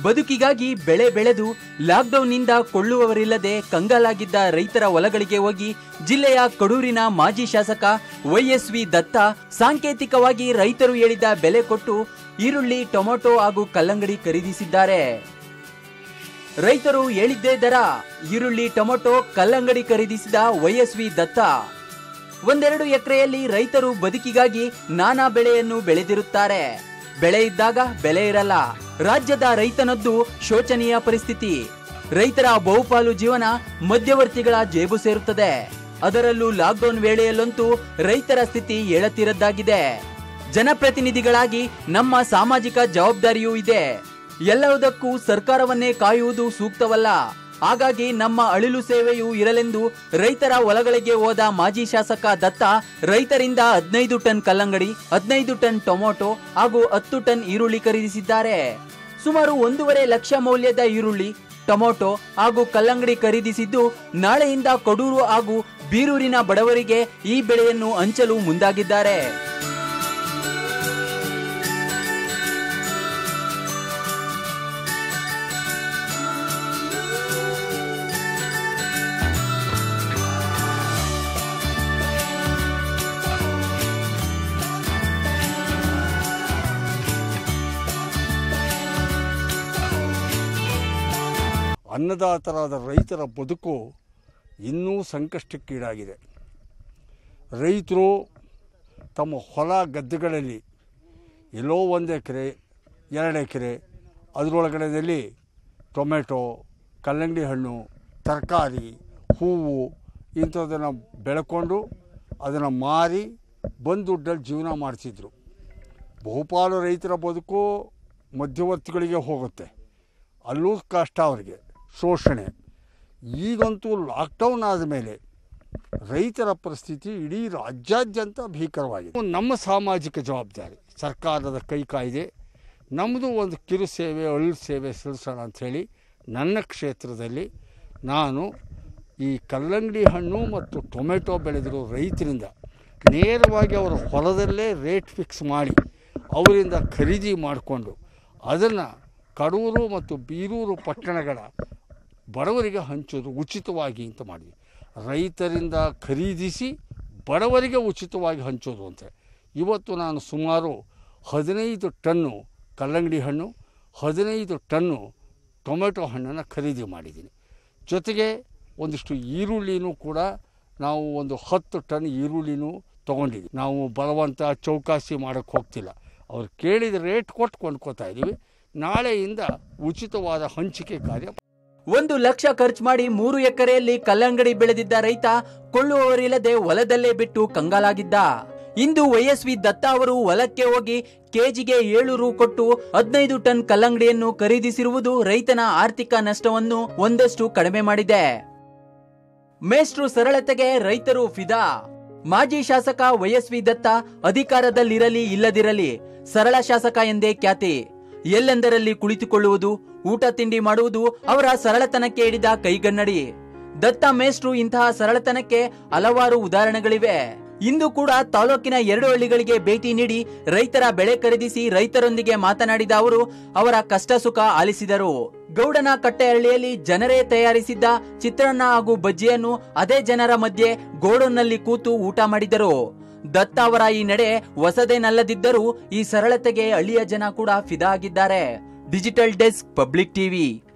ಬದುಕಿಗಾಗಿ ಬೆಳೆ ಬೆಳೆದು ಲಾಕ್ಡೌನ್ನಿಂದ ಕೊಳ್ಳುವವರಿಲ್ಲದೆ ಕಂಗಾಲಾಗಿದ್ದ ರೈತರ ಹೊಲಗಳಿಗೆ ಹೋಗಿ ಜಿಲ್ಲೆಯ ಕಡೂರಿನ ಮಾಜಿ ಶಾಸಕ ವೈಎಸ್ವಿ ದತ್ತ ಸಾಂಕೇತಿಕವಾಗಿ ರೈತರು ಹೇಳಿದ ಬೆಲೆ ಕೊಟ್ಟು ಈರುಳ್ಳಿ ಟೊಮೆಟೊ ಹಾಗೂ ಕಲ್ಲಂಗಡಿ ಖರೀದಿಸಿದ್ದಾರೆ ರೈತರು ಹೇಳಿದ್ದೇ ದರ ಈರುಳ್ಳಿ ಟೊಮೆಟೊ ಕಲ್ಲಂಗಡಿ ಖರೀದಿಸಿದ ವೈಎಸ್ವಿ ದತ್ತ ಒಂದೆರಡು ಎಕರೆಯಲ್ಲಿ ರೈತರು ಬದುಕಿಗಾಗಿ ನಾನಾ ಬೆಳೆಯನ್ನು ಬೆಳೆದಿರುತ್ತಾರೆ ಬೆಳೆ ಇದ್ದಾಗ ಬೆಲೆ ಇರಲ್ಲ ರಾಜ್ಯದ ರೈತನದ್ದು ಶೋಚನೀಯ ಪರಿಸ್ಥಿತಿ ರೈತರ ಬಹುಪಾಲು ಜೀವನ ಮಧ್ಯವರ್ತಿಗಳ ಜೇಬು ಸೇರುತ್ತದೆ ಅದರಲ್ಲೂ ಲಾಕ್ಡೌನ್ ವೇಳೆಯಲ್ಲಂತೂ ರೈತರ ಸ್ಥಿತಿ ಏಳತಿರದ್ದಾಗಿದೆ ಜನಪ್ರತಿನಿಧಿಗಳಾಗಿ ನಮ್ಮ ಸಾಮಾಜಿಕ ಜವಾಬ್ದಾರಿಯೂ ಇದೆ ಎಲ್ಲವುದಕ್ಕೂ ಸರ್ಕಾರವನ್ನೇ ಕಾಯುವುದು ಸೂಕ್ತವಲ್ಲ ಹಾಗಾಗಿ ನಮ್ಮ ಅಳಿಲು ಸೇವೆಯೂ ಇರಲೆಂದು ರೈತರ ಹೊಲಗಳಿಗೆ ಹೋದ ಮಾಜಿ ಶಾಸಕ ದತ್ತ ರೈತರಿಂದ ಹದಿನೈದು ಟನ್ ಕಲ್ಲಂಗಡಿ ಹದಿನೈದು ಟನ್ ಟೊಮೊಟೊ ಹಾಗೂ ಹತ್ತು ಟನ್ ಈರುಳ್ಳಿ ಖರೀದಿಸಿದ್ದಾರೆ ಸುಮಾರು ಒಂದೂವರೆ ಲಕ್ಷ ಮೌಲ್ಯದ ಈರುಳ್ಳಿ ಟೊಮೊಟೊ ಹಾಗೂ ಕಲ್ಲಂಗಡಿ ಖರೀದಿಸಿದ್ದು ನಾಳೆಯಿಂದ ಕಡೂರು ಹಾಗೂ ಬೀರೂರಿನ ಬಡವರಿಗೆ ಈ ಬೆಳೆಯನ್ನು ಹಂಚಲು ಮುಂದಾಗಿದ್ದಾರೆ ಅನ್ನದಾತರಾದ ರೈತರ ಬದುಕು ಇನ್ನೂ ಸಂಕಷ್ಟಕ್ಕೀಡಾಗಿದೆ ರೈತರು ತಮ್ಮ ಹೊಲ ಗದ್ದೆಗಳಲ್ಲಿ ಎಲ್ಲೋ ಒಂದು ಎಕರೆ ಎರಡು ಎಕರೆ ಅದರೊಳಗಡೆಯಲ್ಲಿ ಟೊಮೆಟೊ ಕಲ್ಲಂಗಡಿ ಹಣ್ಣು ತರಕಾರಿ ಹೂವು ಇಂಥದ್ದನ್ನು ಬೆಳ್ಕೊಂಡು ಅದನ್ನು ಮಾರಿ ಬಂದು ದುಡ್ಡಲ್ಲಿ ಜೀವನ ಮಾಡ್ತಿದ್ರು ಬಹುಪಾಲು ರೈತರ ಬದುಕು ಮಧ್ಯವರ್ತಿಗಳಿಗೆ ಹೋಗುತ್ತೆ ಅಲ್ಲೂ ಕಷ್ಟ ಅವರಿಗೆ ಶೋಷಣೆ ಈಗಂತೂ ಲಾಕ್ಡೌನ್ ಆದಮೇಲೆ ರೈತರ ಪರಿಸ್ಥಿತಿ ಇಡೀ ರಾಜ್ಯಾದ್ಯಂತ ಭೀಕರವಾಗಿದೆ ನಮ್ಮ ಸಾಮಾಜಿಕ ಜವಾಬ್ದಾರಿ ಸರ್ಕಾರದ ಕೈ ಕಾಯ್ದೆ ನಮ್ಮದು ಒಂದು ಕಿರು ಸೇವೆ ಅಳ್ಳು ಸೇವೆ ಸಲ್ಲಿಸೋಣ ಅಂಥೇಳಿ ನನ್ನ ಕ್ಷೇತ್ರದಲ್ಲಿ ನಾನು ಈ ಕಲ್ಲಂಗಡಿ ಹಣ್ಣು ಮತ್ತು ಟೊಮೆಟೊ ಬೆಳೆದಿರೋ ರೈತರಿಂದ ನೇರವಾಗಿ ಅವರ ಹೊಲದಲ್ಲೇ ರೇಟ್ ಫಿಕ್ಸ್ ಮಾಡಿ ಅವರಿಂದ ಖರೀದಿ ಮಾಡಿಕೊಂಡು ಅದನ್ನು ಕಡೂರು ಮತ್ತು ಬೀರೂರು ಪಟ್ಟಣಗಳ ಬಡವರಿಗೆ ಹಂಚೋದು ಉಚಿತವಾಗಿ ಅಂತ ಮಾಡಿದ್ವಿ ರೈತರಿಂದ ಖರೀದಿಸಿ ಬಡವರಿಗೆ ಉಚಿತವಾಗಿ ಹಂಚೋದು ಅಂತ ಇವತ್ತು ನಾನು ಸುಮಾರು ಹದಿನೈದು ಟನ್ನು ಕಲ್ಲಂಗಡಿ ಹಣ್ಣು ಹದಿನೈದು ಟನ್ನು ಟೊಮೆಟೊ ಹಣ್ಣನ್ನು ಖರೀದಿ ಮಾಡಿದ್ದೀನಿ ಜೊತೆಗೆ ಒಂದಿಷ್ಟು ಈರುಳ್ಳಿನೂ ಕೂಡ ನಾವು ಒಂದು ಹತ್ತು ಟನ್ ಈರುಳ್ಳಿನೂ ತೊಗೊಂಡಿದ್ವಿ ನಾವು ಬಲವಂತ ಚೌಕಾಸಿ ಮಾಡೋಕ್ಕೆ ಹೋಗ್ತಿಲ್ಲ ಅವ್ರು ಕೇಳಿದ ರೇಟ್ ಕೊಟ್ಟು ಕೊಂಡ್ಕೋತಾ ಇದ್ದೀವಿ ನಾಳೆಯಿಂದ ಉಚಿತವಾದ ಹಂಚಿಕೆ ಕಾರ್ಯ ಒಂದು ಲಕ್ಷ ಖರ್ಚು ಮಾಡಿ ಮೂರು ಎಕರೆಯಲ್ಲಿ ಕಲ್ಲಂಗಡಿ ಬೆಳೆದಿದ್ದ ರೈತ ಕೊಳ್ಳುವವರಿಲ್ಲದೆ ಹೊಲದಲ್ಲೇ ಬಿಟ್ಟು ಕಂಗಾಲಾಗಿದ್ದ ಇಂದು ವೈಎಸ್ವಿ ದತ್ತ ಅವರು ಹೊಲಕ್ಕೆ ಹೋಗಿ ಕೆಜಿಗೆ ಏಳು ರು ಕೊಟ್ಟು ಹದಿನೈದು ಟನ್ ಕಲ್ಲಂಗಡಿಯನ್ನು ಖರೀದಿಸಿರುವುದು ರೈತನ ಆರ್ಥಿಕ ನಷ್ಟವನ್ನು ಒಂದಷ್ಟು ಕಡಿಮೆ ಮಾಡಿದೆ ಮೇಷ್ಟ್ರು ಸರಳತೆಗೆ ರೈತರು ಫಿದಾ ಮಾಜಿ ಶಾಸಕ ವೈಎಸ್ವಿ ದತ್ತ ಅಧಿಕಾರದಲ್ಲಿರಲಿ ಇಲ್ಲದಿರಲಿ ಸರಳ ಶಾಸಕ ಎಂದೇ ಖ್ಯಾತಿ ಎಲ್ಲೆಂದರಲ್ಲಿ ಕುಳಿತುಕೊಳ್ಳುವುದು ಊಟ ತಿಂಡಿ ಮಾಡುವುದು ಅವರ ಸರಳತನಕ್ಕೆ ಹಿಡಿದ ಕೈಗನ್ನಡಿ ದತ್ತ ಮೇಷ್ಟ್ರು ಇಂತಹ ಸರಳತನಕ್ಕೆ ಹಲವಾರು ಉದಾಹರಣೆಗಳಿವೆ ಇಂದು ಕೂಡ ತಾಲೂಕಿನ ಎರಡು ಹಳ್ಳಿಗಳಿಗೆ ಭೇಟಿ ನೀಡಿ ರೈತರ ಬೆಳೆ ಖರೀದಿಸಿ ರೈತರೊಂದಿಗೆ ಮಾತನಾಡಿದ ಅವರು ಅವರ ಕಷ್ಟ ಸುಖ ಆಲಿಸಿದರು ಗೌಡನ ಕಟ್ಟೆಹಳ್ಳಿಯಲ್ಲಿ ಜನರೇ ತಯಾರಿಸಿದ್ದ ಚಿತ್ರಾನ್ನ ಹಾಗೂ ಬಜ್ಜಿಯನ್ನು ಅದೇ ಜನರ ಮಧ್ಯೆ ಗೋಡನ್ನಲ್ಲಿ ಕೂತು ಊಟ ಮಾಡಿದರು ದತ್ತ ಅವರ ಈ ನಡೆ ಹೊಸದೇನಲ್ಲದಿದ್ದರೂ ಈ ಸರಳತೆಗೆ ಹಳ್ಳಿಯ ಜನ ಕೂಡ ಫಿದಾ ಆಗಿದ್ದಾರೆ ಡಿಜಿಟಲ್ ಡೆಸ್ಕ್ ಪಬ್ಲಿಕ್ ಟಿವಿ